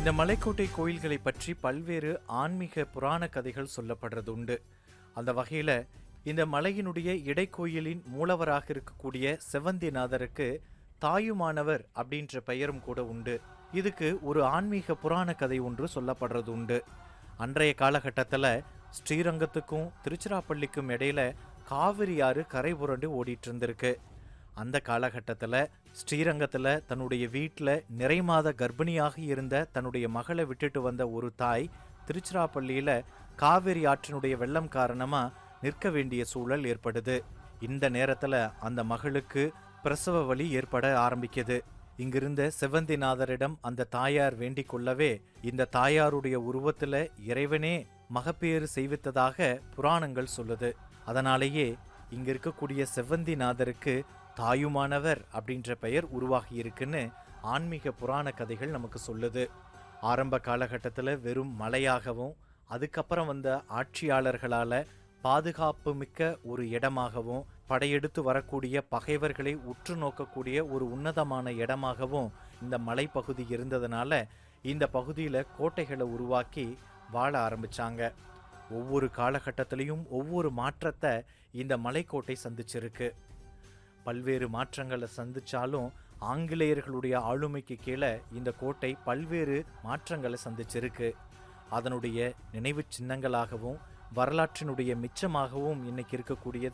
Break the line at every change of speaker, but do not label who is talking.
இந்த மலைக்கோட்டை கோயில்களை பற்றி பல்வேறு ஆன்மீக புராண கதைகள் சொல்லப்படுறது உண்டு அந்த வகையில இந்த மலையினுடைய இடைக்கோயிலின் மூலவராக இருக்கக்கூடிய செவந்திநாதருக்கு தாயுமானவர் அப்படின்ற பெயரும் கூட உண்டு இதுக்கு ஒரு ஆன்மீக புராண கதை ஒன்று சொல்லப்படுறது உண்டு அன்றைய காலகட்டத்தில் ஸ்ரீரங்கத்துக்கும் திருச்சிராப்பள்ளிக்கும் இடையில காவிரி ஆறு கரை புரண்டு ஓடிட்டு இருந்திருக்கு அந்த காலகட்டத்தில் ஸ்ரீரங்கத்தில் தன்னுடைய வீட்டில் நிறைமாத கர்ப்பிணியாக இருந்த தன்னுடைய மகளை விட்டுட்டு வந்த ஒரு தாய் திருச்சிராப்பள்ளியில் காவிரி ஆற்றினுடைய வெள்ளம் காரணமாக நிற்க வேண்டிய சூழல் ஏற்படுது இந்த நேரத்தில் அந்த மகளுக்கு பிரசவ வலி ஏற்பட ஆரம்பிக்குது இங்கிருந்த செவந்திநாதரிடம் அந்த தாயார் வேண்டிக் கொள்ளவே இந்த தாயாருடைய உருவத்துல இறைவனே மகப்பேறு செய்வித்ததாக புராணங்கள் சொல்லுது அதனாலேயே இங்க இருக்கக்கூடிய செவ்வந்திநாதருக்கு தாயுமானவர் அப்படின்ற பெயர் உருவாகி இருக்குன்னு ஆன்மீக புராண கதைகள் நமக்கு சொல்லுது ஆரம்ப காலகட்டத்தில் வெறும் மலையாகவும் அதுக்கப்புறம் வந்த ஆட்சியாளர்களால பாதுகாப்பு மிக்க ஒரு இடமாகவும் படையெடுத்து வரக்கூடிய பகைவர்களை உற்று நோக்கக்கூடிய ஒரு உன்னதமான இடமாகவும் இந்த மலைப்பகுதி இருந்ததுனால இந்த பகுதியில் கோட்டைகளை உருவாக்கி வாழ ஆரம்பிச்சாங்க ஒவ்வொரு காலகட்டத்திலையும் ஒவ்வொரு மாற்றத்தை இந்த மலைக்கோட்டை சந்திச்சிருக்கு பல்வேறு மாற்றங்களை சந்திச்சாலும் ஆங்கிலேயர்களுடைய ஆளுமைக்கு கீழே இந்த கோட்டை பல்வேறு மாற்றங்களை சந்திச்சிருக்கு அதனுடைய நினைவு சின்னங்களாகவும் வரலாற்றினுடைய மிச்சமாகவும் இன்னைக்கு இருக்கக்கூடியது